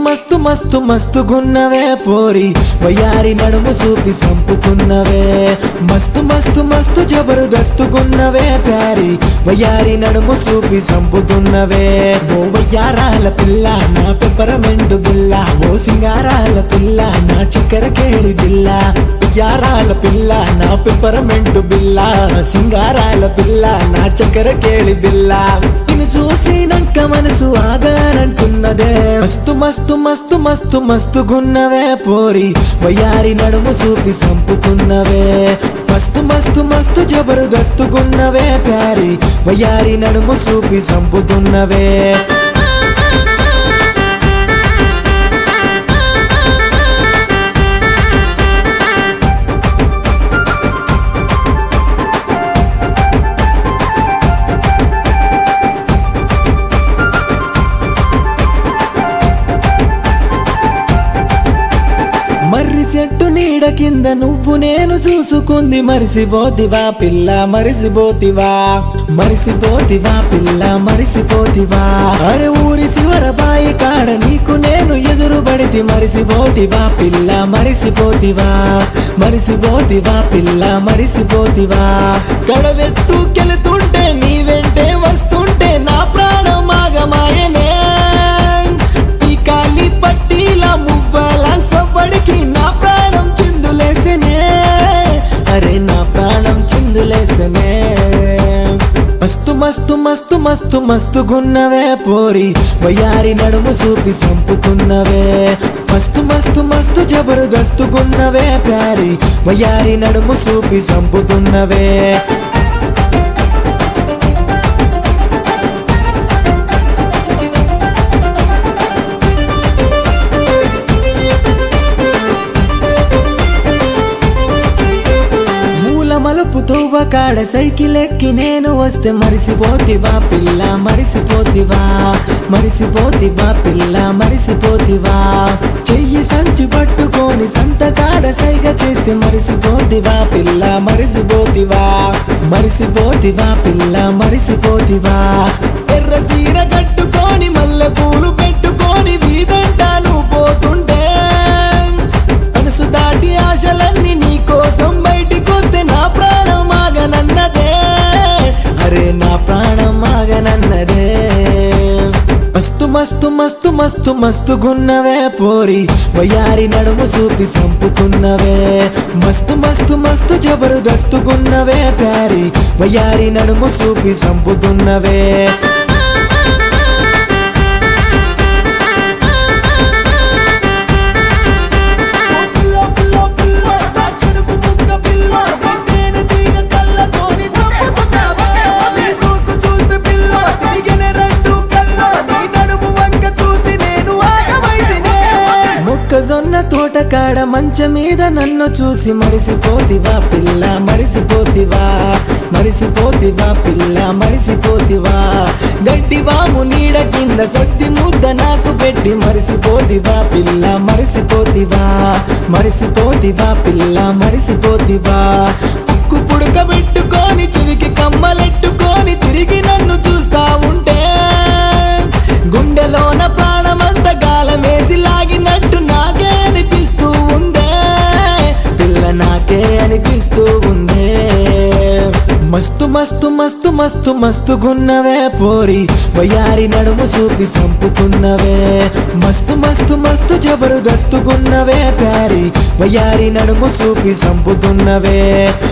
మస్తు మస్తు మస్తుగున్నవే పోరి వయ్యారి నడుము చూపి సంపుతున్నవే మస్తు మస్తు మస్తు జబరుదస్తుగున్నవే ప్యారి వయ్యారి నడుము చూపి సంపుతున్నవే ఓ వయ్యారాల పిల్ల నా పెప్పరమెంటు బిల్ల ఓ సింగారాల పిల్ల నా చక్కెర కేళి బిల్ల వయ్యారాల పిల్ల నా పెప్పరమెంటు బిల్ల సింగారాల పిల్ల నా చక్కెర కేళి బిల్ల నిన్ను చూసినాక మనసు ఆగానంటున్నదే మస్తు మస్తు మస్తు మస్తు మస్తుగున్నవే పోరి వయ్యారి నడుము చూపి సంపుతున్నవే మస్తు మస్తు మస్తు జబరుదస్తుగున్నవే ప్యారి వయ్యారి నడుము చూపి సంపుతున్నవే మర్రి చెట్టు నీడ కింద నువ్వు నేను చూసుకుంది మరిసిపోతివా పిల్ల మరిసిపోతివా మరిసిపోతివా పిల్ల మరిసిపోతివా అరే ఊరి శివర బాయి కాడ నీకు నేను ఎదురు పడితి మరిసిపోతివా పిల్ల మరిసిపోతివా మరిసిపోతివా పిల్ల మరిసిపోతివా కడవెత్తుకెళుతుంటే నీ వెంటే వస్తుంటే నా ప్రాణం ఆగమాయనే ఈ కాలి పట్టీల మువ్వల సవ్వడికి నా ప్రాణం చిందులేసనే అరే నా ప్రాణం చిందులేసనే మస్తు మస్తు మస్తు మస్తు మస్తు గున్నవే పోరి వయ్యారి నడుము చూపి సంపుతున్నవే మస్తు మస్తు మస్తు జబరుదస్తు గున్నవే ప్యారి వయ్యారి నడుము చూపి సంపుతున్నవే మూల మలుపు తోవ కాడ సైకిల్ ఎక్కి నేను వస్తే మరిసిపోతివా పిల్ల మరిసిపోతివా మరిసిపోతివా పిల్ల మరిసిపోతివా చెయ్యి సంచి పట్టుకొని సంత కాడ సైగ చేస్తే మరిసిపోతివా పిల్ల మరిసిపోతివా మరిసిపోతివా పిల్ల మరిసిపోతివా ఎర్ర సీర కట్టుకొని మల్లె పూలు పెట్టుకొని వీధంటాను పోతుంటే మనసు దాటి ఆశలన్నీ నీ కోసం బయటికొస్తే నా ప్రాణం ఆగనన్నదే అరే నా ప్రాణం ఆగనన్నదే మస్తు మస్తు మస్తు మస్తు మస్తు గున్నవే పోరి వయ్యారి నడుము చూపి సంపుతున్నవే మస్తు మస్తు మస్తు జబరుదస్తు గున్నవే ప్యారి వయ్యారి నడుము చూపి సంపుతున్నవే మొక్కజొన్న తోట కాడ మంచ మీద నన్ను చూసి మరిసిపోతివా పిల్ల మరిసిపోతివా మరిసిపోతివా పిల్ల మరిసిపోతివా గడ్డి వాము నీడ కింద సత్తి ముద్ద నాకు పెట్టి మరిసిపోతివా పిల్ల మరిసిపోతివా మరిసిపోతివా పిల్ల మరిసిపోతివా ఉక్కు పుడక పెట్టుకొని చెవికి కమ్మలెట్టుకొని తిరిగి నన్ను చూస్తా ఉంటే గుండెలోన ప్రాణమంత గాలమేసి లాగినట్టు నాకే అనిపిస్తూ ఉందే పిల్ల నాకే అనిపిస్తూ ఉందే మస్తు మస్తు మస్తు మస్తు మస్తు గున్నవే పోరి వయ్యారి నడుము చూపి సంపుతున్నవే మస్తు మస్తు మస్తు జబరుదస్తు గున్నవే ప్యారి వయ్యారి నడుము చూపి సంపుతున్నవే